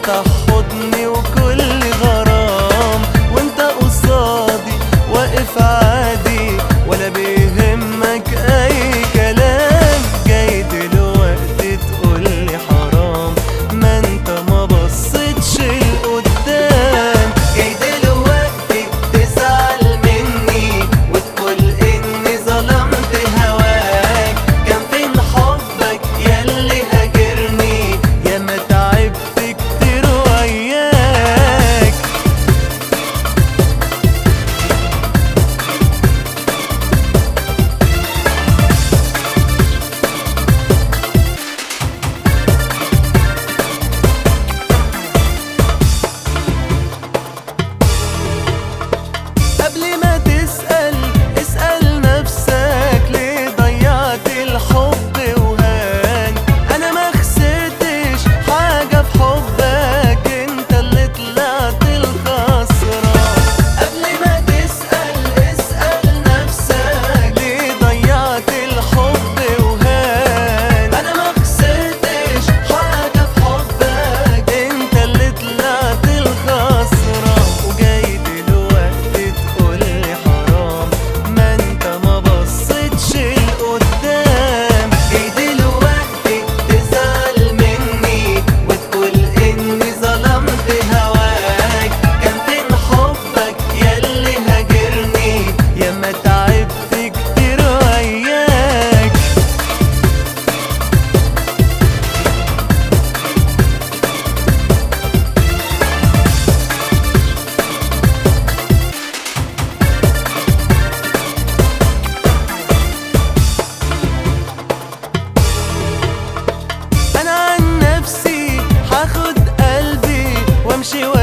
فتح حضني وكل غرام وانت قصادي واقف عادي ولا بيهمك اي كلام جاي دلوقتي تقولي حرام ما انت ما بصيتش لقدام جاي دلوقتي تزعل مني وتقول اني ظلمت هواك كان فين حبك ياللي هاجرني يا ما تعبت كتير وياك قبل ما تسأل اسأل نفسك ليه ضيعت الحب وهان أنا ما خسرتش حاجة في حبك أنت اللي طلعت الخسران قبل ما تسأل اسأل نفسك ليه ضيعت الحب وهان أنا ما خسرتش حاجة في حبك أنت اللي طلعت الخسران وجاي دلوقتي تقولي حرام ما انت ما بصيتش لقدام جاي دلوقتي تزعل مني وتقول اني ظلمت هواك كان فين حبك ياللي هاجرني يا ما تعبت كتير وياك انا عن نفسي هاخد قلبي وامشي